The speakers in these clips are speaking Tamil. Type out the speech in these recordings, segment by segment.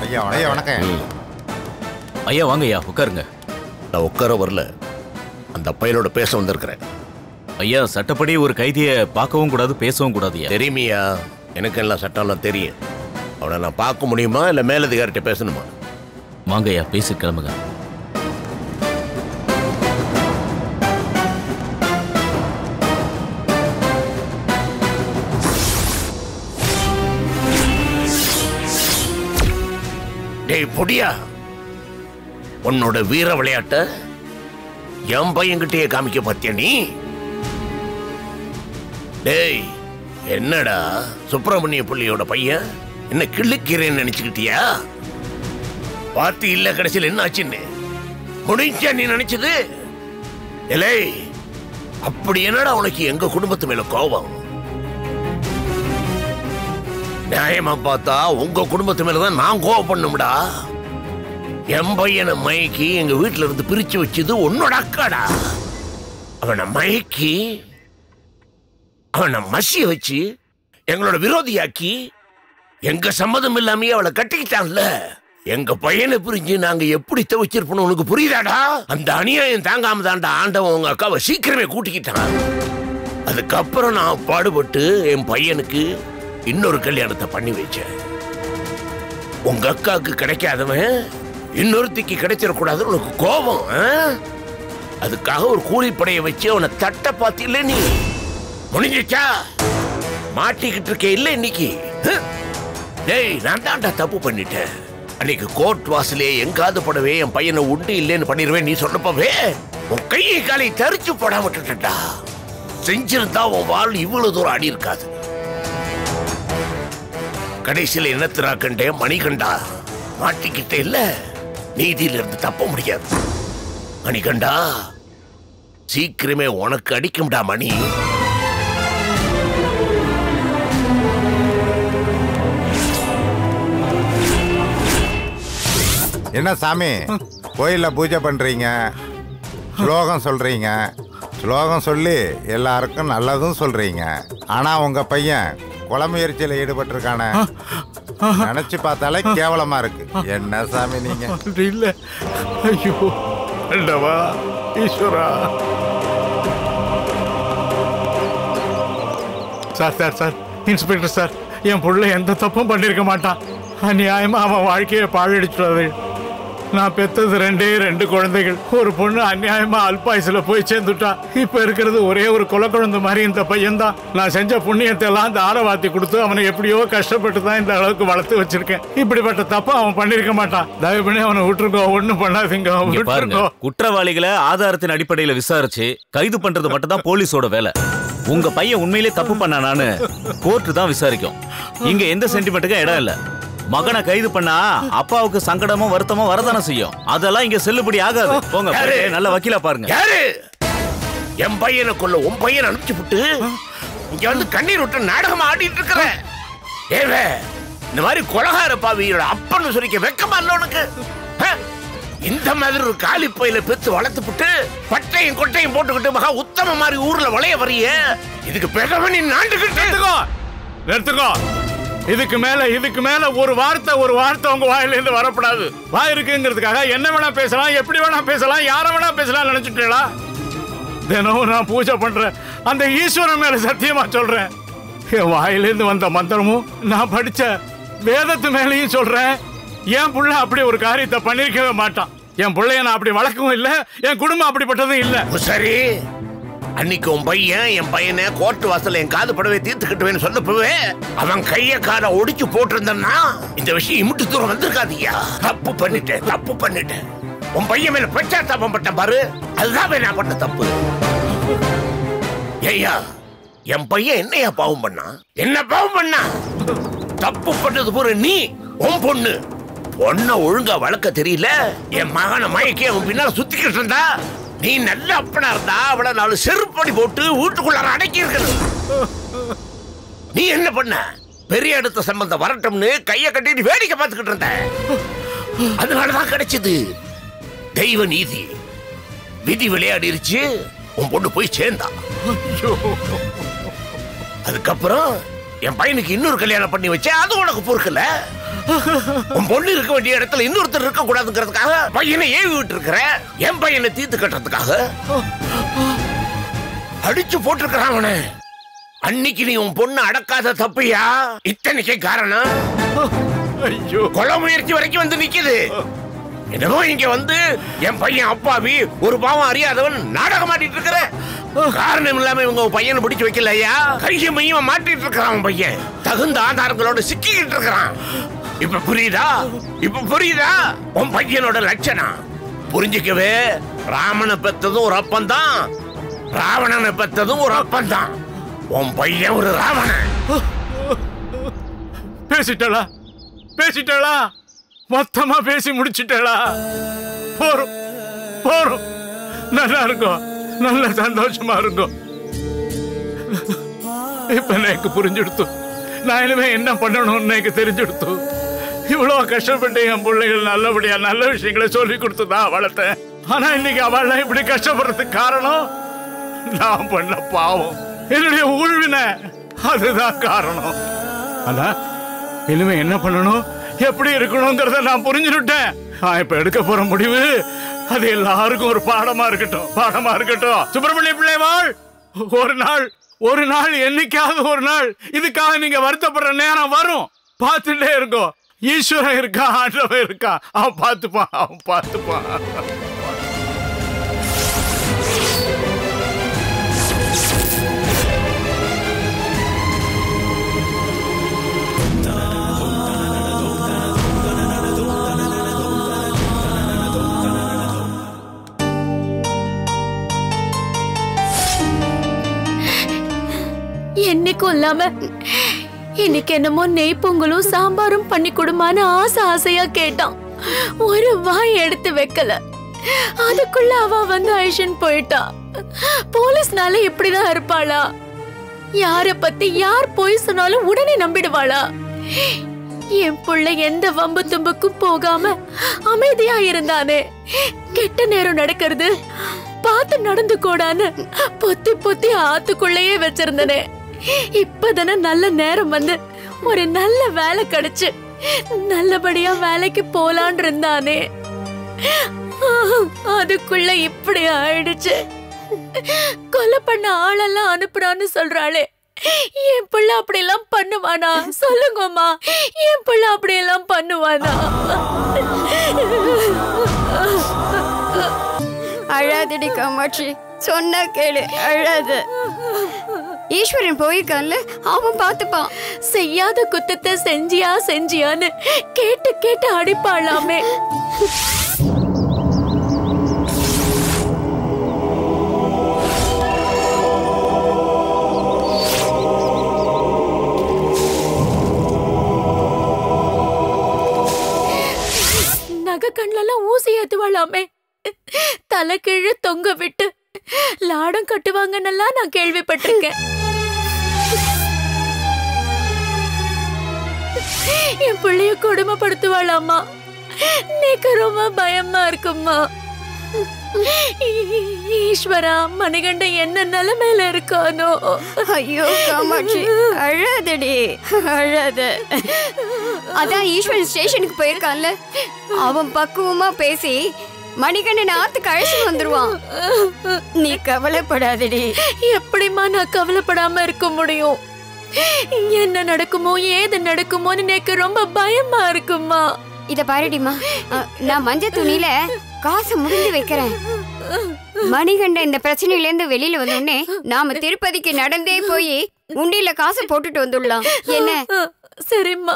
ஐயா ஐயா வணக்கம் ஐயா வாங்க ஐயா உட்காருங்க நான் உட்கார வரல அந்த பையனோட பேச வந்திருக்கிறேன் ஐயா சட்டப்படி ஒரு கைதியை பார்க்கவும் கூடாது பேசவும் கூடாது ஐயா தெரியுமியா எனக்கு எல்லாம் சட்டம்லாம் தெரியும் அவனை நான் பார்க்க முடியுமா இல்லை மேலதிகாரிட்ட பேசணுமா வாங்க ஐயா பேசி கிளம்புங்க டேய் பொடியா உன்னோட வீர விளையாட்ட என் பையன்கிட்டயே காமிக்க பார்த்தியா நீ டேய் என்னடா சுப்பிரமணிய புள்ளியோட பையன் என்ன கிள்ளுக்கிறேன்னு நினைச்சுக்கிட்டியா பார்த்து இல்ல கடைசியில் என்ன ஆச்சுன்னு முடிஞ்சா நீ நினைச்சது இல்லை அப்படி என்னடா உனக்கு எங்க குடும்பத்து மேல கோபம் நியாயமா பார்த்தா உங்க குடும்பத்து மேலதான் நான் கோவப்படணும்டா என் பையனை மயக்கி எங்க வீட்டுல இருந்து பிரிச்சு வச்சது உன்னோட அக்காடா அவனை மயக்கி அவனை மசிய வச்சு எங்களோட விரோதியாக்கி எங்க சம்மதம் இல்லாமயே அவளை கட்டிக்கிட்டான்ல எங்க பையனை பிரிஞ்சு நாங்க எப்படி தவிச்சிருப்போம் உனக்கு புரியுதாடா அந்த அநியாயம் தாங்காம தான்டா ஆண்டவன் உங்க அக்காவை சீக்கிரமே கூட்டிக்கிட்டான் அதுக்கப்புறம் நான் பாடுபட்டு என் பையனுக்கு இன்னொரு கல்யாணத்தை பண்ணி வச்சேன் உங்க அக்காவுக்கு கிடைக்காதவன் இன்னொருத்திக்கு கிடைச்சிடக்கூடாதுன்னு உனக்கு கோபம் ஆ? அதுக்காக ஒரு கூலிப்படையை வச்சு அவனை தட்ட பார்த்தில்ல நீ முடிஞ்சிச்சா மாட்டிக்கிட்டு இருக்க இல்ல இன்னைக்கு ஹ்? டேய் நான் தான்டா தப்பு பண்ணிட்டேன் அன்னைக்கு கோர்ட் வாசலே எங்காது படவே என் பையனை உண்டு இல்லைன்னு பண்ணிடுவேன் நீ சொன்னப்பவே உன் கையை காலை தரிச்சு போடாம விட்டுட்டா செஞ்சிருந்தா உன் வாழ் இவ்வளவு தூரம் ஆடி இருக்காது கடைசியில் என்னத்திரா கண்டே மணிகண்டா மாட்டிக்கிட்டே இல்ல நீதியில இருந்து தப்ப முடியாது மணிகண்டா சீக்கிரமே உனக்கு அடிக்கும்டா மணி என்ன சாமி கோயில்ல பூஜை பண்றீங்க ஸ்லோகம் சொல்றீங்க ஸ்லோகம் சொல்லி எல்லாருக்கும் நல்லதும் சொல்றீங்க ஆனா உங்க பையன் கொலை முயற்சியில ஈடுபட்டிருக்கானே நினைச்சு பார்த்தாலே கேவலமா இருக்கு என்ன சாமி நீங்க அப்படி இல்ல ஐயோ அல்லவா Eswara sir sir sir inspector sir என் புள்ள எந்த தப்பும் பண்ணியிருக்க மாட்டான் அநியாயமா அவன் வாழ்க்கையை பாழடிச்சுடாது நான் பெத்தது ரெண்டே ரெண்டு குழந்தைகள் ஒரு பொண்ணு அநியாயமா அல்பாயுசுல போய் சேர்ந்துட்டா இப்ப இருக்கிறது ஒரே ஒரு கொலை குழந்தை மாதிரி இந்த பையன்தான் நான் செஞ்ச புண்ணியத்தை எல்லாம் தாரவாத்தி கொடுத்து அவனை எப்படியோ கஷ்டப்பட்டு தான் இந்த அளவுக்கு வளர்த்து வச்சிருக்கேன் இப்படிப்பட்ட தப்பை அவன் பண்ணிருக்க மாட்டான் தயவு பண்ணி அவனை விட்டுருக்கோ ஒண்ணும் பண்ணாதீங்க இங்க பாருங்க விட்டுருக்கோ குற்றவாளிகளை ஆதாரத்தின் அடிப்படையில விசாரிச்சு கைது பண்றது மட்டும் தான் போலீஸோட வேலை உங்க பையன் உண்மையிலே தப்பு பண்ணானான்னு கோர்ட்டு தான் விசாரிக்கும் இங்க எந்த சென்டிமெண்ட்டுக்கும் இடம் இல்ல மகனை கைது பண்ணா அப்பாவுக்கு சங்கடமும் வருத்தமும் வரதானே செய்யும் அதெல்லாம் இங்க செல்லுபடி ஆகாது போங்க யாரு? போயிட்டு நல்ல வக்கீலா பாருங்க யாரு என் பையனை கொல்ல உன் பையனை அனுப்பிச்சு விட்டு இங்க வந்து கண்ணீர் விட்டு நாடகம் ஆடிட்டு இருக்கிற ஏவே இந்த மாதிரி கொலகார பாவியோட அப்பன்னு சொல்லிக்க வெக்கமா இல்ல உனக்கு ஹ? இந்த மாதிரி ஒரு காலி பையில பெத்து வளர்த்து விட்டு பட்டையும் கொட்டையும் போட்டுக்கிட்டு மகா உத்தம மாதிரி ஊர்ல வளைய வரிய இதுக்கு பெகவ நீ நாண்டுகிட்டு நிறுத்துக்கோ நிறுத்துக்கோ இதுக்கு மேல இதுக்கு மேல ஒரு வார்த்தை ஒரு வார்த்தை உங்க வாயில இருந்து வரக்கூடாது வாய் இருக்குங்கிறதுக்காக என்ன வேணா பேசலாம் எப்படி வேணா பேசலாம் யார வேணா பேசலாம் நினைச்சிட்டீங்களா தினமும் நான் பூஜை பண்றேன் அந்த ஈஸ்வரன் மேல சத்தியமா சொல்றேன் என் வாயிலிருந்து வந்த மந்திரமும் நான் படிச்ச வேதத்து மேலேயும் சொல்றேன் என் புள்ள அப்படி ஒரு காரியத்தை பண்ணிருக்கவே மாட்டான் என் பிள்ளைய நான் அப்படி வளர்க்கவும் இல்லை என் குடும்பம் அப்படிப்பட்டதும் இல்லை சரி அன்னைக்கு உன் பையன் என் பையனை கோர்ட் வாசல்ல என் காது படவே தீர்த்துக்கிட்டுவேன்னு சொன்னப்பவே அவன் கைய காலை ஒடிச்சு போட்டிருந்தன்னா இந்த விஷயம் இமுட்டு தூரம் வந்திருக்காதியா தப்பு பண்ணிட்டேன் தப்பு பண்ணிட்டேன் உன் பையன் மேல பச்சாத்தாபம் பட்ட பாரு அதுதான் நான் பண்ண தப்பு ஏய்யா என் பையன் என்னையா பாவம் பண்ணா என்ன பாவம் பண்ணா தப்பு பண்ணது பூரா நீ உன் பொண்ணு பொண்ண ஒழுங்கா வளர்க்க தெரியல என் மகனை மயக்கி அவன் பின்னால சுத்திக்கிட்டு இருந்தா நீ நல்ல அப்பனா இருந்தா அவளை நாலு செருப்படி போட்டு வீட்டுக்குள்ளார அடக்கி இருக்கணும் நீ என்ன பண்ண பெரிய அடுத்த சம்பந்தம் வரட்டும்னு கைய கட்டிட்டு வேடிக்கை பார்த்துக்கிட்டு இருந்த அதனாலதான் கிடைச்சது தெய்வ நீதி விதி விளையாடிருச்சு உன் பொண்ணு போய் சேர்ந்தா அதுக்கப்புறம் என் பையனுக்கு இன்னொரு கல்யாணம் பண்ணி வச்சேன் அது உனக்கு பொறுக்கல உன் பொண்ணு இருக்க வேண்டிய இடத்துல இன்னொருத்தர் இருக்க கூடாதுங்கிறதுக்காக பையனை ஏவி விட்டு இருக்கிற என் பையனை தீர்த்து கட்டுறதுக்காக அடிச்சு போட்டிருக்கிறான் அவனை அன்னைக்கு நீ உன் பொண்ணு அடக்காத தப்பியா இத்தனைக்கு காரணம் ஐயோ கொலை முயற்சி வரைக்கும் வந்து நிக்குது என்னமோ இங்க வந்து என் பையன் அப்பாவி ஒரு பாவம் அறியாதவன் நாடகம் ஆடிட்டு இருக்கிற காரணம் இல்லாம இவங்க உன் பையனை பிடிச்சு வைக்கலையா கையும் மையும் மாட்டிட்டு இருக்கிறான் உன் பையன் தகுந்த ஆதாரங்களோட சிக்கிக்கிட்டு இருக்கிறான் இப்ப புரியுதா இப்ப புரியுதா உன் பையனோட லட்சணம் புரிஞ்சுக்கவே ராமனை பெத்ததும் ஒரு அப்பந்தான் ராவணனை பெத்ததும் ஒரு அப்பந்தான் உன் பையன் ஒரு ராவணன் பேசிட்டாளா பேசிட்டாளா மொத்தமா பேசி முடிச்சிட்டாளா போறோம் போறோம் நல்லா இருக்கும் நல்ல சந்தோஷமா இருக்கும் இப்ப எனக்கு புரிஞ்சுடுத்து நான் இனிமே என்ன பண்ணணும்னு எனக்கு தெரிஞ்சுடுத்து இவ்வளவு கஷ்டப்பட்டு என் பிள்ளைகள் நல்லபடியா நல்ல விஷயங்களை சொல்லி கொடுத்து தான் வளர்த்தேன் ஆனா இன்னைக்கு அவள்லாம் இப்படி கஷ்டப்படுறதுக்கு காரணம் நான் பண்ண பாவம் என்னுடைய ஊழ்வினை அதுதான் காரணம் ஆனா இனிமே என்ன பண்ணணும் எப்படி இருக்கணுங்கிறத நான் புரிஞ்சுட்டேன் நான் இப்ப எடுக்க போற முடிவு அது எல்லாருக்கும் ஒரு பாடமா இருக்கட்டும் பாடமா இருக்கட்டும் சுப்பிரமணிய பிள்ளைவாள் ஒரு நாள் ஒரு நாள் என்னைக்காவது ஒரு நாள் இதுக்காக நீங்க வருத்தப்படுற நேரம் வரும் பார்த்துட்டே இருக்கோம் ஈஸ்வரன் இருக்கா ஆண்டவன் இருக்கா அவன் பார்த்துப்பான் அவன் பார்த்துப்பான் என்னைக்கும் இல்லாம இன்னைக்கு என்னமோ நெய் பொங்கலும் சாம்பாரும் பண்ணி கொடுமான்னு ஆசை ஆசையா கேட்டான் ஒரு வாய் எடுத்து வைக்கல அதுக்குள்ள அவ வந்து ஐஷன் போயிட்டா போலீஸ்னால இப்படிதான் இருப்பாளா யார பத்தி யார் போய் சொன்னாலும் உடனே நம்பிடுவாளா என் புள்ள எந்த வம்பு தும்புக்கும் போகாம அமைதியா இருந்தானே கெட்ட நேரம் நடக்கிறது பார்த்து நடந்து கூடான்னு பொத்தி பொத்தி ஆத்துக்குள்ளேயே வச்சிருந்தனே இப்பதானே நல்ல நேரம் வந்து ஒரு நல்ல வேலை கிடைச்சு நல்லபடியா வேலைக்கு போலான் இருந்தானே அதுக்குள்ள இப்படி ஆயிடுச்சு கொலை பண்ண ஆளெல்லாம் அனுப்புறான்னு சொல்றாளே என் பிள்ளை அப்படியெல்லாம் பண்ணுவானா சொல்லுங்கம்மா என் பிள்ளை அப்படியெல்லாம் பண்ணுவானா அழாதடி காமாட்சி சொன்னா கேளு அழாத ஈஸ்வரன் போயிருக்கான்ல அவன் பார்த்துப்பான் செய்யாத குத்தத்தை செஞ்சியா செஞ்சியான்னு கேட்டு கேட்டு அடிப்பாளாமே நகை கண்லெல்லாம் ஊசி ஏத்துவாளாமே தலை கீழே தொங்க விட்டு லாடம் கட்டுவாங்கன்னெல்லாம் நான் கேள்விப்பட்டிருக்கேன் என் பிள்ளைய கொடுமைப்படுத்துவாளாமா நீக்கு ரொம்ப பயமா இருக்குமா ஈ- ஈஸ்வரா மணிகண்டன் என்ன நிலைமையில இருக்கானோ ஐயோ காமாட்சி அழாதடி அழாத அதான் ஈஸ்வரன் ஸ்டேஷனுக்கு போயிருக்கான்ல அவன் பக்குவமா பேசி மணிகண்டன் ஆத்துக்கு அழைச்சு வந்துருவான் நீ கவலைப்படாதடி எப்படிம்மா நான் கவலைப்படாம இருக்க முடியும் என்ன நடக்குமோ ஏது நடக்குமோன்னு எனக்கு ரொம்ப பயமா இருக்குமா இத பாருடிமா அ, நான் மஞ்சள் துணியில காசு முடிஞ்சு வைக்கிறேன் மணிகண்டன் இந்த பிரச்சனையில இருந்து வெளியில வந்தோடனே நாம திருப்பதிக்கு நடந்தே போய் உண்டியில காசு போட்டுட்டு வந்துடலாம் என்ன சரிம்மா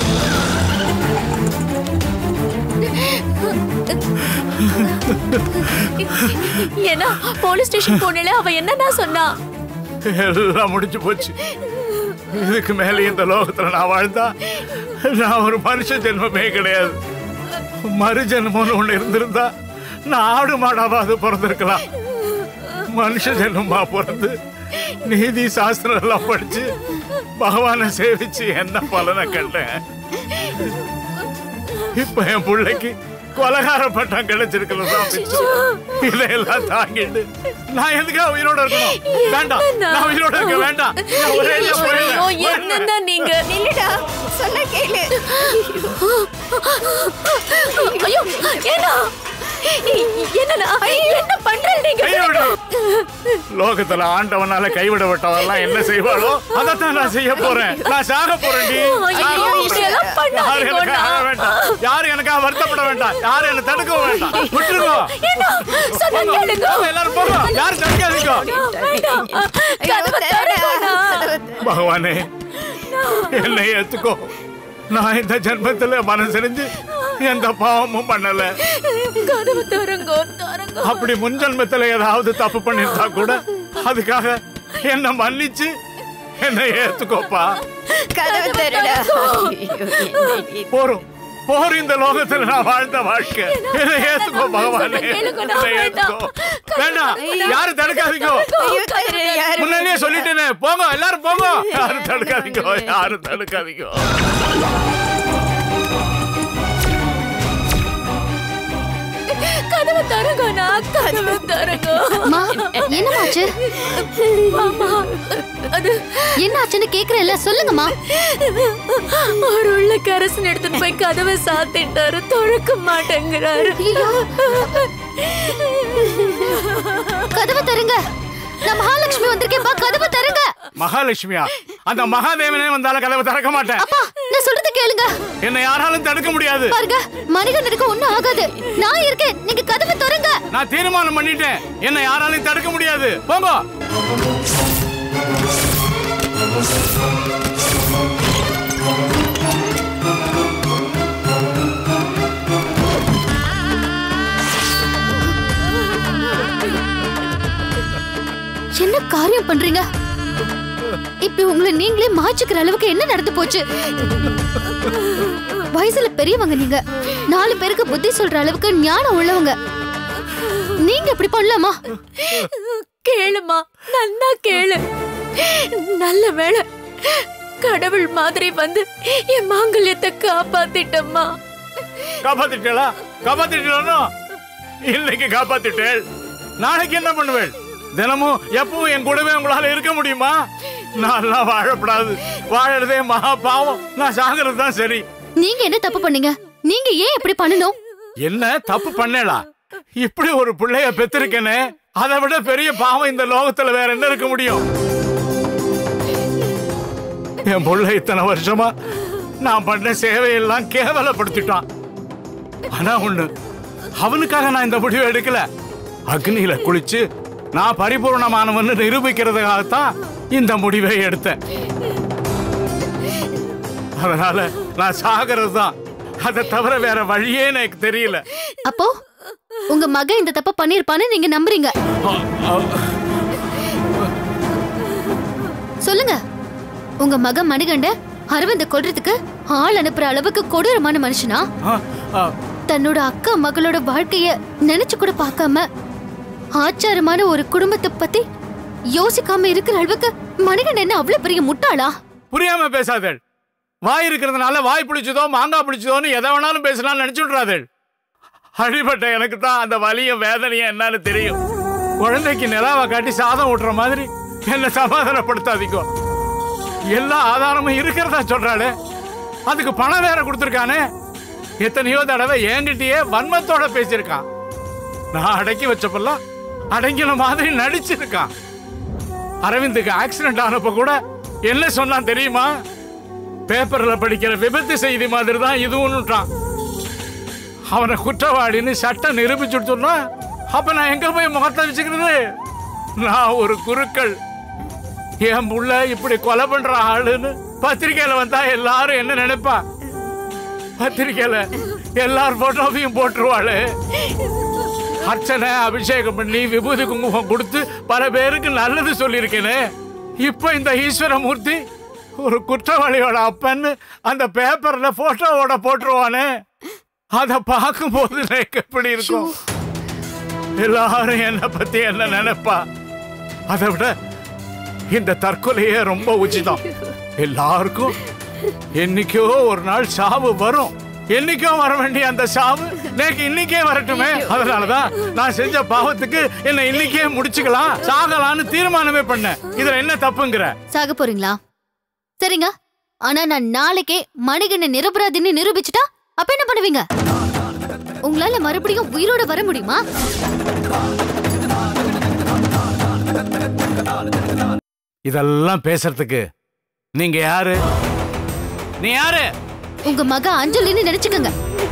ஏன்னா போலீஸ் ஸ்டேஷன் போனல அவ என்னன்னா சொன்னா எல்லாம் முடிஞ்சு போச்சு இதுக்கு மேலே இந்த லோகத்துல நான் வாழ்ந்தா நான் ஒரு மனுஷ ஜென்மமே கிடையாது மறு ஜென்மம்னு ஒண்ணு இருந்திருந்தா நான் ஆடு மாடாவது பிறந்திருக்கலாம் மனுஷ ஜென்மமா பிறந்து நீதி சாஸ்திரம் எல்லாம் படிச்சு பகவானை சேவிச்சு என்ன பலனை கண்டேன் இப்ப என் பிள்ளைக்கு கொலகார பட்டம் கிடைச்சிருக்கிறது தான் மிச்சம். இதையெல்லாம் தாங்கிட்டு நான் எதுக்காக உயிரோட இருக்கணும் வேண்டாம் நான் உயிரோட இருக்க வேண்டாம் நான் ஒரே அடியா போயிடுறேன். ஐயோ, என்னன்னா நீங்க நில்லுடா சொன்ன கேளு ஐயோ ஏன்னா என்னண்ணா என்ன பண்ற நீங்க கையை விடு. லோகத்துல ஆண்டவனால கைவிடப்பட்டவெல்லாம் என்ன செய்வாளோ அதைத்தான் நான் செய்ய போறேன் நான் சாக போறேன் டி. ஐயோ, சாக போறேன். இப்படியெல்லாம் பண்ணாதீங்க, யாரும் எனக்காக அண்ணா. வேண்டாம் யாரும் எனக்காக வருத்தப்பட வேண்டாம் யாரும் என்ன தடுக்கவும் வேண்டாம் விட்டுருங்க ஏன்னா சொன்னா போங்க. கேளுங்க போங்க, எல்லாரும் போங்க யாரும் தடுக்காதீங்க வேண்டாம் கதவை திறக்கணும். பகவானே என்னை ஏத்துக்கோ நான் இந்த ஜென்மத்துல மனசறிஞ்சு எந்த பாவமும் பண்ணல கதவை திறங்கோ திறங்கோ அப்படி முன் ஜென்மத்துல ஏதாவது தப்பு பண்ணிருந்தா கூட அதுக்காக என்ன மன்னிச்சு என்னை ஏத்துக்கோப்பா கதவு தருடா ஐயோ, என்னடி இது? போரும் போர் இந்த லோகத்துல நான் வாழ்ந்த வாழ்க்கை என்னை ஏத்துக்கோ பகவானே என்னை ஏத்துக்கோ வேண்டாம் யாரும் தடுக்காதீங்க ஐயோ, தரு, யாரு? முன்னாடியே சொல்லிட்டேனே போங்க எல்லாரும் போங்க யாரும் தடுக்காதீங்க யாரும் தடுக்காதீங்க கதவை திறங்கோண்ணா கதவை திறங்கோ அம்மா என்னமாச்சு மாமா அது என்னாச்சுன்னு கேக்குறேன்ல சொல்லுங்கம்மா அவர் உள்ள கரசன் எடுத்துட்டு போய் கதவை சாத்திட்டாரு திறக்க மாட்டேங்கிறாரு கதவை தருங்க நான் மகாலட்சுமி வந்திருக்கேன்ப்பா கதவை தருங்க மகாலட்சுமியா அந்த மகாதேவனே வந்தாலும் கதவை திறக்க மாட்டேன் அப்பா நான் சொல்றத கேளுங்க என்னை யாராலும் தடுக்க முடியாது பாருங்க மணிகண்டனுக்கு ஒண்ணும் ஆகாது நான் இருக்கேன் நீங்க கதவை திறங்க நான் தீர்மானம் பண்ணிட்டேன் என்னை யாராலும் தடுக்க முடியாது போங்க என்ன காரியம் பண்றீங்க இப்ப உங்களை நீங்களே மாச்சுக்கிற அளவுக்கு என்ன நடந்து போச்சு வயசுல பெரியவங்க நீங்க நாலு பேருக்கு புத்தி சொல்ற அளவுக்கு ஞானம் உள்ளவங்க நீங்க இப்படி பண்ணலாமா கேளுமா நன்னா கேளு நல்ல வேளை கடவுள் மாதிரி வந்து என் மாங்கல்யத்தை காப்பாத்திட்டம்மா காப்பாத்திட்டா காப்பாத்திட்டா இன்னைக்கு காப்பாத்திட்டேள் நாளைக்கு என்ன பண்ணுவேள் தினமும் எப்பவும் என் கூடவே உங்களால இருக்க முடியுமா நான் வாழப்படாது வாழறதே மகா பாவம் நான் சாகிறது தான் சரி நீங்க என்ன தப்பு பண்ணீங்க நீங்க ஏன் இப்படி பண்ணணும் என்ன தப்பு பண்ணேளா இப்படி ஒரு பிள்ளைய பெத்திருக்கேனே அதை விட பெரிய பாவம் இந்த லோகத்துல வேற என்ன இருக்க முடியும் என் புள்ள இத்தனை வருஷமா நான் பண்ண சேவையெல்லாம் கேவலப்படுத்திட்டான் ஆனா ஒண்ணு அவனுக்காக நான் இந்த முடிவை எடுக்கல அக்னியில குளிச்சு நான் பரிபூர்ணமானவன் நிரூபிக்கிறதுக்காகத்தான் இந்த முடிவை எடுத்தேன் அதனால நான் சாகிறது தான் அதை தவிர வேற வழியே எனக்கு தெரியல அப்போ உங்க மகன் இந்த தப்ப பண்ணிருப்பான்னு நீங்க நம்புறீங்க சொல்லுங்க உங்க மகன் மணிகண்ட அரவிந்த கொல்றதுக்கு ஆள் அனுப்புற அளவுக்கு கொடூரமான மனுஷனா ஆ, ஆ, தன்னோட அக்கா மகளோட வாழ்க்கைய நினைச்சு கூட பார்க்காம ஆச்சாரமான ஒரு குடும்பத்தை பத்தி யோசிக்காம இருக்கிற அளவுக்கு மணிகண்டன் என்ன அவ்வளவு பெரிய முட்டாளா புரியாம பேசாதேள் வாய் இருக்கிறதுனால வாய் பிடிச்சதோ மாங்காய் பிடிச்சதோன்னு எதை வேணாலும் பேசலாம்னு நினைச்சு விட்றாதேள் அடிபட்ட எனக்கு தான் அந்த வலியும் வேதனையும் என்னன்னு தெரியும் குழந்தைக்கு நிலாவை காட்டி சாதம் ஊட்டுற மாதிரி என்ன சமாதானப்படுத்தாதீங்க எல்லா ஆதாரமும் இருக்கிறதா சொல்றாளே அதுக்கு பணம் வேற கொடுத்துருக்கானே எத்தனையோ தடவை என்கிட்டயே வன்மத்தோட பேசியிருக்கான் நான் அடக்கி வச்சப்பெல்லாம் அடங்கின மாதிரி நடிச்சிருக்கான் அரவிந்துக்கு ஆக்சிடென்ட் ஆனப்ப கூட என்ன சொன்னான் தெரியுமா பேப்பர்ல படிக்கிற விபத்து செய்தி மாதிரி தான் இதுவுன்னுட்டான் அவனை குற்றவாளின்னு சட்டம் நிரூபிச்சுடுச்சோன்னா அப்ப நான் எங்க போய் முகத்தை வச்சுக்கிறது நான் ஒரு குருக்கள் என் புள்ள இப்படி கொலை பண்ற ஆளுன்னு பத்திரிக்கையில வந்தா எல்லாரும் என்ன நினைப்பா பத்திரிக்கையில எல்லார் போட்டோவையும் போட்டுருவாளு அர்ச்சனை அபிஷேகம் பண்ணி விபூதி குங்குமம் கொடுத்து பல பேருக்கு நல்லது சொல்லியிருக்கேனே இப்ப இந்த ஈஸ்வரமூர்த்தி ஒரு குற்றவாளியோட அப்பன்னு அந்த பேப்பர்ல போட்டோவோட போட்டுருவானே அத பார்க்கும்போது எனக்கு எப்படி இருக்கும் எல்லாரும் என்ன பத்தி என்ன நினைப்பா அதை விட இந்த தற்கொலையே ரொம்ப உச்சிதம் எல்லாருக்கும் என்னைக்கோ ஒரு நாள் சாவு வரும் என்னைக்கும் வர வேண்டிய அந்த சாவு நேக்கு இன்னைக்கே வரட்டுமே அதனாலதான் நான் செஞ்ச பாவத்துக்கு என்ன இன்னைக்கே முடிச்சுக்கலாம் சாகலான்னு தீர்மானமே பண்ணேன் இதுல என்ன தப்புங்கிற சாக போறீங்களா சரிங்க ஆனா நான் நாளைக்கே மணிகண்ட நிரபராதின்னு நிரூபிச்சுட்டா அப்ப என்ன பண்ணுவீங்க உங்களால மறுபடியும் உயிரோட வர முடியுமா இதெல்லாம் பேசுறதுக்கு நீங்க யாரு நீ யாரு உங்க மக அஞ்சலின்னு நினைச்சுக்கோங்க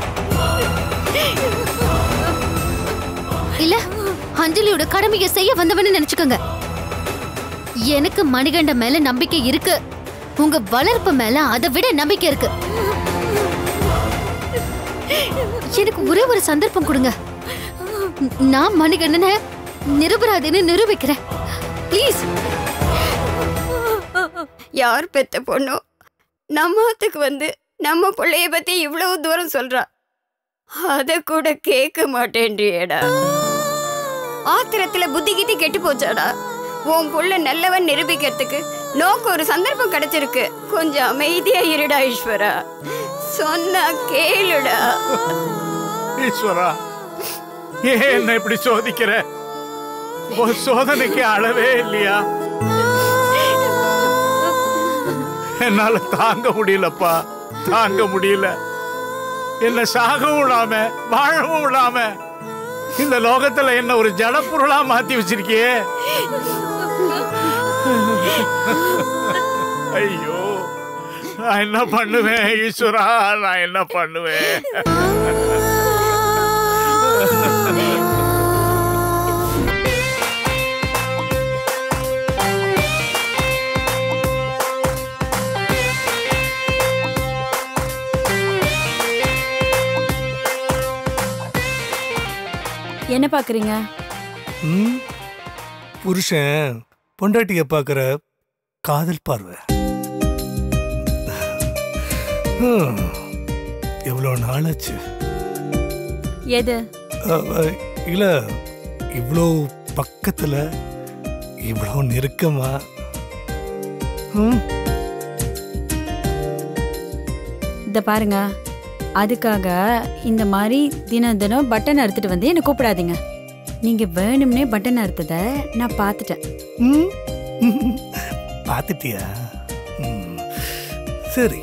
இல்ல அஞ்சலியோட கடமையை செய்ய வந்தவன்னு நினைச்சுக்கோங்க எனக்கு மணிகண்ட மேல நம்பிக்கை இருக்கு உங்க வளர்ப்பு மேல அதை விட நம்பிக்கை இருக்கு எனக்கு ஒரே ஒரு சந்தர்ப்பம் கொடுங்க நான் மணிகண்டனை நிரபராதின்னு நிரூபிக்கிறேன் ப்ளீஸ் யார் பெத்த பொண்ணோ நம்ம ஆத்துக்கு வந்து நம்ம பிள்ளைய பத்தி இவ்வளவு தூரம் சொல்றா அத கூட கேட்க மாட்டேன்றியேடா ஆத்திரத்துல புத்தி கித்தி கெட்டு போச்சாடா உன் புள்ள நல்லவன் நிரூபிக்கிறதுக்கு நோக்கு ஒரு சந்தர்ப்பம் கிடைச்சிருக்கு கொஞ்சம் அமைதியா இருடா ஈஸ்வரா சொன்னா கேளுடா ஈஸ்வரா ஏன் என்ன இப்படி சோதிக்கிற உன் சோதனைக்கு அளவே இல்லையா என்னால தாங்க முடியலப்பா தாங்க முடியல என்ன சாகவும் விடாம வாழவும் விடாம இந்த லோகத்துல என்ன ஒரு ஜடப்பொருளா மாத்தி வச்சிருக்கியே ஐயோ நான் என்ன பண்ணுவேன் ஈஸ்வரா நான் என்ன பண்ணுவேன் என்ன பாக்குறீங்க ம் புருஷன் பொண்டாட்டிய பார்க்குற காதல் பார்வை ஹம், எவ்வளோ நாளாச்சு எது அ- அ- இல்ல இவ்வளோ பக்கத்துல இவ்வளோ நெருக்கமா ம், இத பாருங்க அதுக்காக இந்த மாதிரி தினம் தினம் பட்டன் அறுத்துட்டு வந்து என்ன கூப்பிடாதீங்க நீங்க வேணும்னே பட்டன் அறுத்தத நான் பார்த்துட்டேன் ம், ம், பார்த்துட்டியா ம், சரி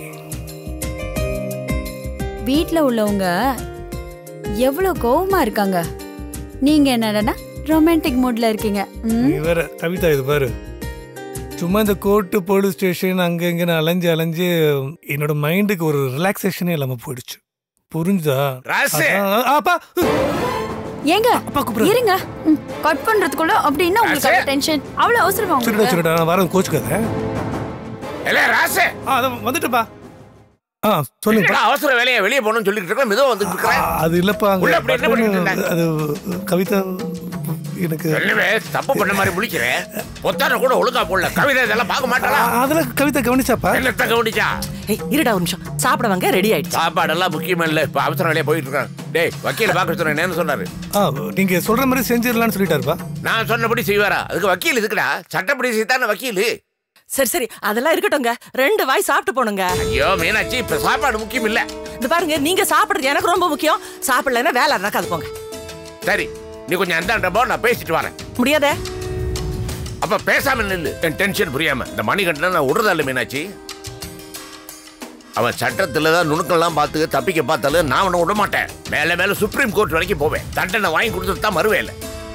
வீட்ல உள்ளவங்க எவ்வளவு கோவமா இருக்காங்க நீங்க என்னடனா ரொமான்டிக் மூட்ல இருக்கீங்க ம்? நீ வேற கவிதா இது பாரு சும்மா இந்த கோர்ட்டு போலீஸ் ஸ்டேஷன் அங்க இங்கன்னு அலைஞ்சு அலைஞ்சு என்னோட மைண்டுக்கு ஒரு ரிலாக்ஸேஷனே இல்லாம போயிடுச்சு புரிஞ்சுதா ராசு! அதான், அப்பா ஏங்க அப்பா கூப்பிடுறாரு. இருங்க கட் பண்றதுக்குள்ள அப்படின்னா உங்களுக்கு ராசு! டென்ஷன் அவ்வளவு அவசரமா சரிடா உங்களுக்கு சரிடா நான் வரேன் கோச்சுக்காத இல்ல ராசு ஆ அதான் வந்துட்டுப்பா ஆ சொல்லுங்க என்னடா அவசர வேலையை வெளியே போகணும்னு சொல்லிட்டு இருக்கேன் மெதுவா வந்துட்டு இருக்கிறேன் அது இல்லப்பா அங்க உள்ள அப்படி என்ன பட்டனு, பண்ணிட்டு இருந்தாங்க? அது கவிதா எனக்கு என்னவே தப்பு பண்ண மாதிரி முழிக்கிறேன் பொத்தான கூட ஒழுங்கா போடல கவிதை இதெல்லாம் பார்க்க மாட்டாளா ஆ, அதெல்லாம் கவிதா கவனிச்சாப்பா என்னத்த கவனிச்சா ஏய் இருடா ஒரு நிமிஷம் சாப்பிட வாங்க ரெடி ஆயிடுச்சு சாப்பாடெல்லாம் முக்கியமா இல்ல இப்ப அவசர வேலையா போயிட்டு இருக்கான் டேய் வக்கீல பாக்க சொன்னேன் என்ன சொன்னாரு ஆ நீங்க சொல்ற மாதிரி செஞ்சிடலாம்னு சொல்லிட்டாருப்பா நான் சொன்னபடி செய்வாரா அதுக்கு வக்கீல் இதுக்குடா சட்டப்படி செய்தான வக்கீல் சரி சரி அதெல்லாம் இருக்கட்டும்ங்க ரெண்டு வாய் சாப்பிட்டு போனுங்க ஐயோ மீனாட்சி இப்ப சாப்பாடு முக்கியம் இல்ல இந்த பாருங்க நீங்க சாப்பிடுறது எனக்கு ரொம்ப முக்கியம் சாப்பிடலன்னா வேலை நடக்காது போங்க சரி நீ கொஞ்சம் அந்தாண்ட போ நான் பேசிட்டு வரேன் முடியாதே அப்ப பேசாம நில்லு என் டென்ஷன் புரியாம இந்த மணிகண்டனை நான் விடுறதா இல்ல மீனாட்சி அவன் சட்டத்துல தான் நுணுக்கெல்லாம் பார்த்து தப்பிக்க பார்த்தாலும் நான் அவனை விட மாட்டேன் மேல மேல சுப்ரீம் கோர்ட் வரைக்கும் போவேன் தண்டனை வாங்கி கொடுத்துட்டு தான் மறுவேலை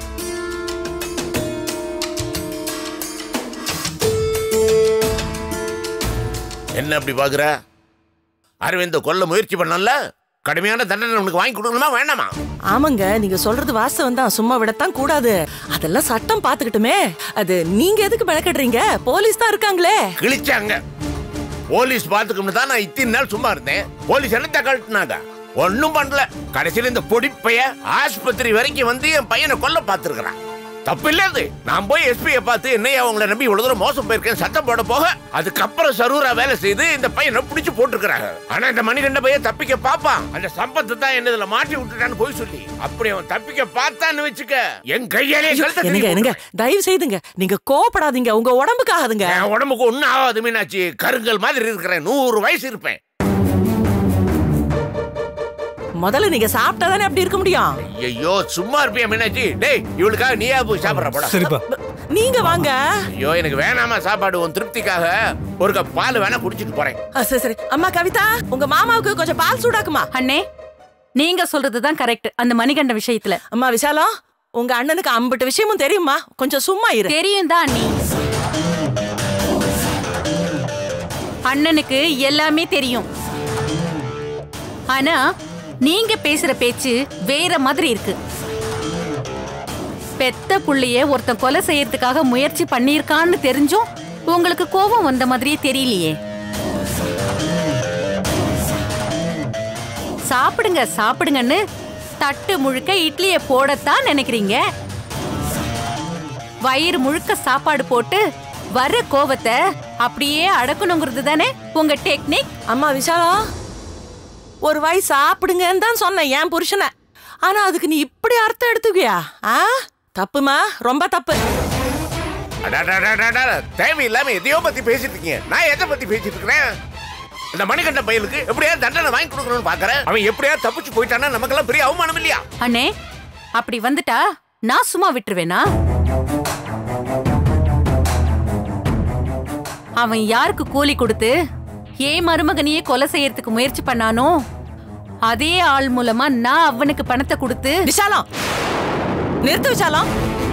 என்ன அப்படி பாக்குற அரவிந்த கொல்ல முயற்சி பண்ணல கடுமையான தண்டனை உனக்கு வாங்கி கொடுக்கணுமா வேண்டாமா ஆமாங்க நீங்க சொல்றது வாஸ்தவம் தான் சும்மா விடத்தான் கூடாது அதெல்லாம் சட்டம் பாத்துக்கிட்டுமே அது நீங்க எதுக்கு மெனக்கடுறீங்க போலீஸ் தான் இருக்காங்களே கிழிச்சாங்க போலீஸ் பாத்துக்கணும் தான் நான் இத்தனை நாள் சும்மா இருந்தேன் போலீஸ் என்னத்த கழட்டினாங்க ஒன்னும் பண்ணல கடைசியில இந்த பொடிப்பைய ஆஸ்பத்திரி வரைக்கும் வந்து என் பையனை கொல்ல பார்த்திருக்கிறான் தப்பு இல்ல அது நான் போய் எஸ்பியை பார்த்து என்னையா அவங்கள நம்பி இவ்வளவு தூரம் மோசம் போயிருக்கேன் சத்தம் போட போக அதுக்கப்புறம் சரூரா வேலை செய்து இந்த பையனை பிடிச்சு போட்டுருக்காங்க ஆனா இந்த மணிகண்ட பையன் தப்பிக்க பாப்பான் அந்த சம்பத்தை தான் என்ன இதுல மாட்டி விட்டுட்டான்னு போய் சொல்லி அப்படி அவன் தப்பிக்க பார்த்தான்னு வச்சுக்க என் கையாலே கழுத்தை என்னங்க திருப்பி என்னங்க தயவு செய்துங்க நீங்க கோவப்படாதீங்க உங்க உடம்புக்கு ஆகுதுங்க என் உடம்புக்கு ஒண்ணும் ஆகாது மீனாட்சி கருங்கல் மாதிரி இருக்கிறேன் நூறு வயசு இருப்பேன் முதல்ல நீங்க சாப்பிட்டா தானே அப்படி இருக்க முடியும் ஐயோ சும்மா இருப்பியா மீனாட்சி டேய் இவளுக்காக நீயா போய் சாப்பிடுற போடா சரிப்பா நீங்க வாங்க ஐயோ எனக்கு வேணாமா சாப்பாடு உன் திருப்திக்காக ஒரு கப் பால் வேணா குடிச்சிட்டு போறேன் ஆ, சரி சரி அம்மா கவிதா உங்க மாமாவுக்கு கொஞ்சம் பால் சூடாக்குமா அண்ணே நீங்க சொல்றதுதான் கரெக்ட் அந்த மணிகண்ட விஷயத்துல அம்மா விஷாலம் உங்க அண்ணனுக்கு அம்பிட்டு விஷயமும் தெரியுமா கொஞ்சம் சும்மா இரு தெரியும் தான் அண்ணி அண்ணனுக்கு எல்லாமே தெரியும் ஆனா நீங்க பேசுற பேச்சு வேற மாதிரி இருக்கு பெத்த புள்ளைய ஒருத்தன் கொலை செய்யறதுக்காக முயற்சி பண்ணியிருக்கான்னு தெரிஞ்சும் உங்களுக்கு கோபம் வந்த மாதிரியே தெரியலையே சாப்பிடுங்க சாப்பிடுங்கன்னு தட்டு முழுக்க இட்லியை போடத்தான் நினைக்கிறீங்க வயிறு முழுக்க சாப்பாடு போட்டு வர்ற கோவத்தை அப்படியே அடக்கணுங்கிறது தானே உங்க டெக்னிக் அம்மா விஷாலம் ஒரு வாய் சாப்பிடுங்கன்னு தான் சொன்னேன் என் புருஷனை ஆனா அதுக்கு நீ இப்படி அர்த்தம் எடுத்துக்கியா ஆ தப்புமா ரொம்ப தப்பு அடாடாடாடாடா, தேவையில்லாம எதையோ பத்தி பேசிட்டு இருக்கீங்க நான் எதை பத்தி பேசிட்டு இருக்கிறேன் இந்த மணிகண்ட பையலுக்கு எப்படியா தண்டனை வாங்கி கொடுக்கணும்னு பாக்குறேன் அவன் எப்படியா தப்பிச்சு போயிட்டானா நமக்கெல்லாம் பெரிய அவமானம் இல்லையா அண்ணே அப்படி வந்துட்டா நான் சும்மா விட்டுருவேனா அவன் யாருக்கு கூலி கொடுத்து ஏன் மருமகனையே கொலை செய்யறதுக்கு முயற்சி பண்ணானோ அதே ஆள் மூலமா நான் அவனுக்கு பணத்தை கொடுத்து விஷாலம் நிறுத்து விஷாலம்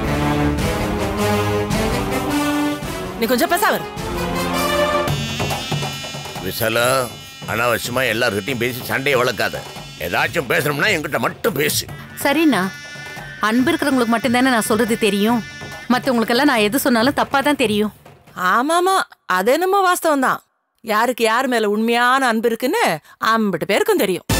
நீ கொஞ்சம் பேசாம இரு. விசலா அனாவசியமா எல்லார்கிட்டயும் பேசி சண்டையை வளர்க்காத ஏதாச்சும் பேசணும்னா என்கிட்ட மட்டும் பேசு சரிண்ணா அன்பு இருக்கிறவங்களுக்கு மட்டும்தானே நான் சொல்றது தெரியும் மற்றவங்களுக்கெல்லாம் நான் எது சொன்னாலும் தப்பா தான் தெரியும் ஆமாமா அது என்னமோ வாஸ்தவம் தான் யாருக்கு யார் மேல உண்மையான அன்பு இருக்குன்னு அம்பிட்டு பேருக்கும் தெரியும்